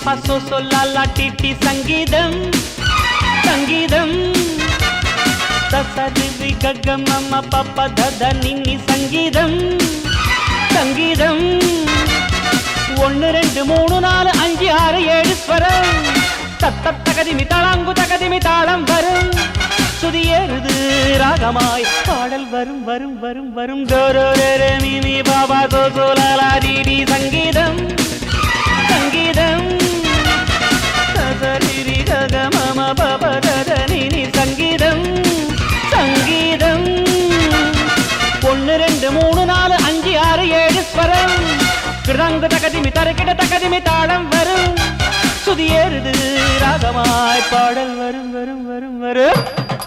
பப்பா சோ சொல்லா டிட்டி சங்கீதம் சங்கீதம் சசரி ககம் அம்மா பப்பா தத நின்னி சங்கீதம் சங்கீதம் ஒன்னு ரெண்டு மூணு நாலு அஞ்சு ஆறு ஏழு ஸ்வரம் தத்த தகதிமி தளாங்கு தகதிமி தாளம் வரும் சுதியேறுது ராகமாய் பாடல் வரும் வரும் வரும் வரும் டோரோ ரே மிமி பாபா சோ சோலாலா டிடி சங்கீதம் சங்கீதம் சசரிரி கக மம பப தத நினி சங்கீதம் சங்கீதம் ஒன்னு ரெண்டு மூணு நாலு அஞ்சு ஆறு ஏழு ஸ்வரம் கிடங்கு தகதிமி தரக்கிட தகதிமி தாளம் வரும் சுதியேறுது ராகமாய் பாடல் வரும் வரும் வரும் வரும்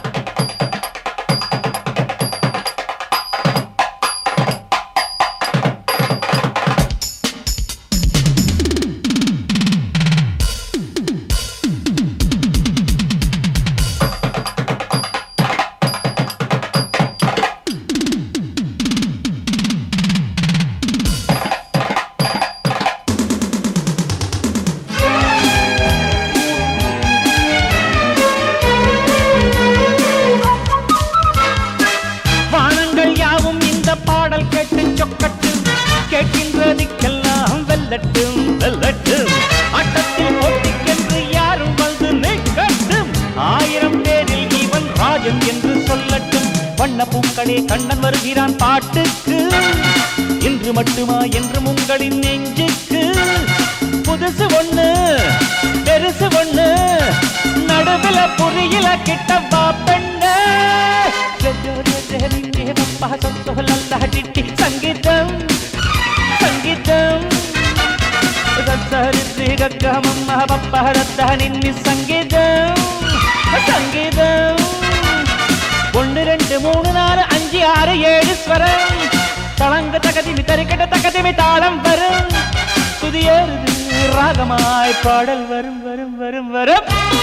வானங்கள் யாவும் இந்த பாடல் கேட்டு சொக்கட்டு கேட்கின்றதுக்கெல்லாம் வெல்லட்டும் வெல்லட்டும் ஆட்டத்தில் போட்டிக்கென்று யாரும் வந்து நிற்கட்டும் ஆயிரம் பேரில் இவன் ராஜன் என்று சொல்லட்டும் வண்ண பூக்களே கண்ணன் வருகிறான் பாட்டுக்கு இன்று மட்டுமா என்றும் உங்களின் நெஞ்சுக்கு புதுசு ஒண்ணு பெருசு ஒண்ணு நடுவுல புரியல கிட்ட வா பெண்ணு సంగీతం సంగీతం గమ్మమ్మ పప్పహరత్త నిన్ని సంగీతం సంగీతం ஒன்னு ரெண்டு மூணு நாலு அஞ்சு ஆறு ஏழு ஸ்வரம் தளங்க தகதிமி தரிக்கட்ட தகதிமி தாளம் வரும் சுதியேறுது ராகமாய் பாடல் வரும் வரும் வரும் வரும்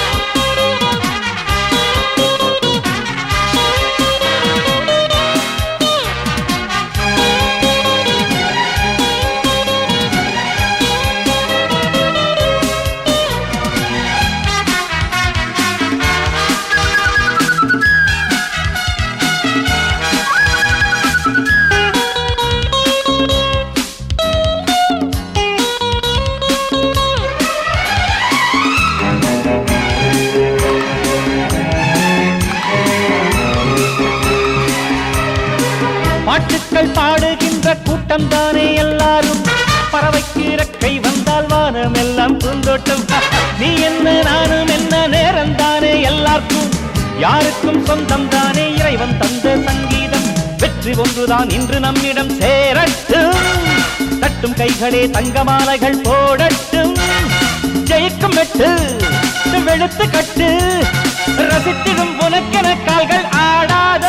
பாட்டுக்கள் பாடுகின்ற கூட்டம் தானே எல்லாரும் பறவைக்கு இறக்கை வந்தால் வானம் எல்லாம் பூந்தோட்டம் நீ என்ன நானும் என்ன நேரம் தானே எல்லாருக்கும் யாருக்கும் சொந்தம் தானே இறைவன் தந்த சங்கீதம் வெற்றி ஒன்றுதான் இன்று நம்மிடம் சேரட்டும் தட்டும் கைகளே தங்க மாலைகள் போடட்டும் ஜெயிக்கும் வெட்டு வெளுத்து கட்டு ரசித்திடும் உனக்கென கால்கள் ஆடாதோ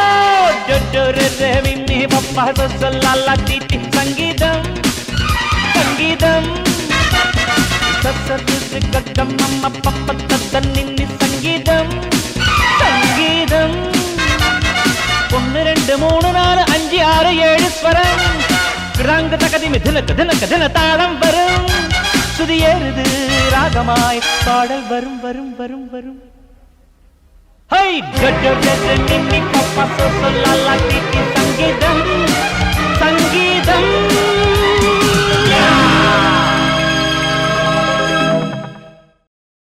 மின்னி பப்பா சொல்லா தீட்டி சங்கீதம் சங்கீதம் சத்து கட்டம் அம்ம பப்ப தத்த நின்னி சங்கீதம் சங்கீதம் ஒன்னு ரெண்டு மூணு நாலு அஞ்சு ஆறு ஏழு ஸ்வரம் கிராங்க தகதிமி தினக்கு தினக்கு தின தாளம் வரும் சுதியேறுது ராகமாய் பாடல் வரும் வரும் வரும் வரும் ஹை கட்ட நின்னி பப்பா